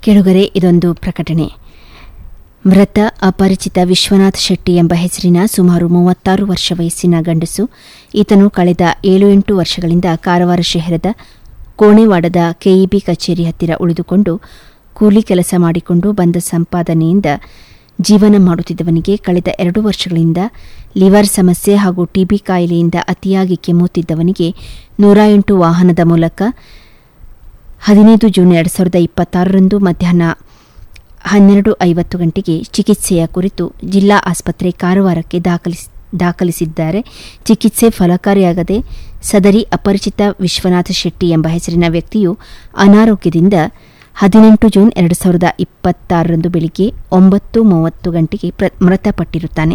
ಕೆಳಗರೆ ಇದೊಂದು ಪ್ರಕಟಣೆ ಮೃತ ಅಪರಿಚಿತ ವಿಶ್ವನಾಥ್ ಶೆಟ್ಟಿ ಎಂಬ ಹೆಸರಿನ ಸುಮಾರು ಮೂವತ್ತಾರು ವರ್ಷ ವಯಸ್ಸಿನ ಗಂಡಸು ಈತನು ಕಳೆದ ಏಳು ಎಂಟು ವರ್ಷಗಳಿಂದ ಕಾರವಾರ ಶಹರದ ಕೋಣೆವಾಡದ ಕೆಇಬಿ ಕಚೇರಿ ಹತ್ತಿರ ಉಳಿದುಕೊಂಡು ಕೂಲಿ ಕೆಲಸ ಮಾಡಿಕೊಂಡು ಬಂದ ಸಂಪಾದನೆಯಿಂದ ಜೀವನ ಮಾಡುತ್ತಿದ್ದವನಿಗೆ ಕಳೆದ ಎರಡು ವರ್ಷಗಳಿಂದ ಲಿವರ್ ಸಮಸ್ಯೆ ಹಾಗೂ ಟಿಬಿ ಕಾಯಿಲೆಯಿಂದ ಅತಿಯಾಗಿ ಕೆಮ್ಮುತ್ತಿದ್ದವನಿಗೆ ನೂರ ಎಂಟು ವಾಹನದ ಮೂಲಕ ಹದಿನೈದು ಜೂನ್ ಎರಡು ಸಾವಿರದ ಇಪ್ಪತ್ತಾರರಂದು ಮಧ್ಯಾಹ್ನ ಹನ್ನೆರಡು ಐವತ್ತು ಗಂಟೆಗೆ ಚಿಕಿತ್ಸೆಯ ಕುರಿತು ಜಿಲ್ಲಾ ಆಸ್ಪತ್ರೆ ಕಾರವಾರಕ್ಕೆ ದಾಖಲಿಸಿ ದಾಖಲಿಸಿದ್ದಾರೆ ಚಿಕಿತ್ಸೆ ಫಲಕಾರಿಯಾಗದೆ ಸದರಿ ಅಪರಿಚಿತ ವಿಶ್ವನಾಥ ಶೆಟ್ಟಿ ಎಂಬ ಹೆಸರಿನ ವ್ಯಕ್ತಿಯು ಅನಾರೋಗ್ಯದಿಂದ ಹದಿನೆಂಟು ಜೂನ್ ಎರಡು ಸಾವಿರದ ಇಪ್ಪತ್ತಾರರಂದು ಬೆಳಿಗ್ಗೆ ಒಂಬತ್ತು ಮೂವತ್ತು ಗಂಟೆಗೆ ಪ್ರ- ಮೃತಪಟ್ಟಿರುತ್ತಾನೆ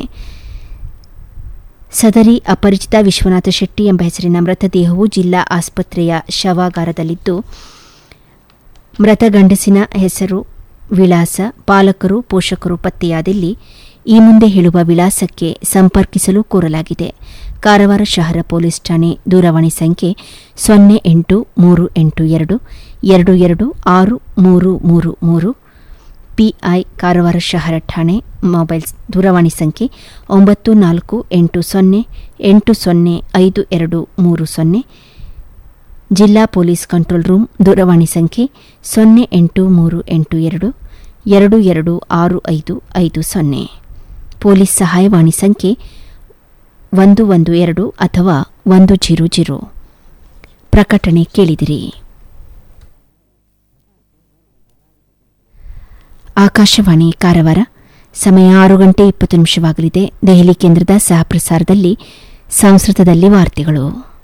ಸದರಿ ಅಪರಿಚಿತ ವಿಶ್ವನಾಥ ಶೆಟ್ಟಿ ಎಂಬ ಹೆಸರಿನ ಮೃತದೇಹವು ಜಿಲ್ಲಾ ಆಸ್ಪತ್ರೆಯ ಶವಾಗಾರದಲ್ಲಿದ್ದು ಮೃತ ಗಂಡಸಿನ ಹೆಸರು ವಿಳಾಸ ಪಾಲಕರು ಪೋಷಕರು ಪತ್ತೆಯಾದಲ್ಲಿ ಈ ಮುಂದೆ ಹೇಳುವ ವಿಳಾಸಕ್ಕೆ ಸಂಪರ್ಕಿಸಲು ಕೋರಲಾಗಿದೆ ಕಾರವಾರ ಶಹರ ಪೊಲೀಸ್ ಠಾಣೆ ದೂರವಾಣಿ ಸಂಖ್ಯೆ ಸೊನ್ನೆ ಎಂಟು ಮೂರು ಎಂಟು ಎರಡು ಎರಡು ಎರಡು ಆರು ಮೂರು ಮೂರು ಮೂರು ಪಿಐ ಕಾರವಾರ ಶಹರ ಠಾಣೆ ಮೊಬೈಲ್ ದೂರವಾಣಿ ಸಂಖ್ಯೆ ಒಂಬತ್ತು ನಾಲ್ಕು ಎಂಟು ಸೊನ್ನೆ ಎಂಟು ಸೊನ್ನೆ ಐದು ಎರಡು ಮೂರು ಸೊನ್ನೆ ಜಿಲ್ಲಾ ಪೊಲೀಸ್ ಕಂಟ್ರೋಲ್ ರೂಮ್ ದೂರವಾಣಿ ಸಂಖ್ಯೆ ಸೊನ್ನೆ ಎಂಟು ಮೂರು ಎಂಟು ಎರಡು ಎರಡು ಎರಡು ಆರು ಐದು ಐದು ಸೊನ್ನೆ ಪೊಲೀಸ್ ಸಹಾಯವಾಣಿ ಸಂಖ್ಯೆ ಒಂದು ಒಂದು ಎರಡು ಅಥವಾ ಒಂದು ಜೀರೋ ಜೀರೋ ಪ್ರಕಟಣೆ ಕೇಳಿದಿರಿ ಆಕಾಶವಾಣಿ ಕಾರವಾರ ಸಮಯ ಆರು ಗಂಟೆ ಇಪ್ಪತ್ತು ನಿಮಿಷವಾಗಲಿದೆ ದೆಹಲಿ ಕೇಂದ್ರದ ಸಹ ಪ್ರಸಾರದಲ್ಲಿ ಸಂಸ್ಕೃತದಲ್ಲಿ ವಾರ್ತೆಗಳು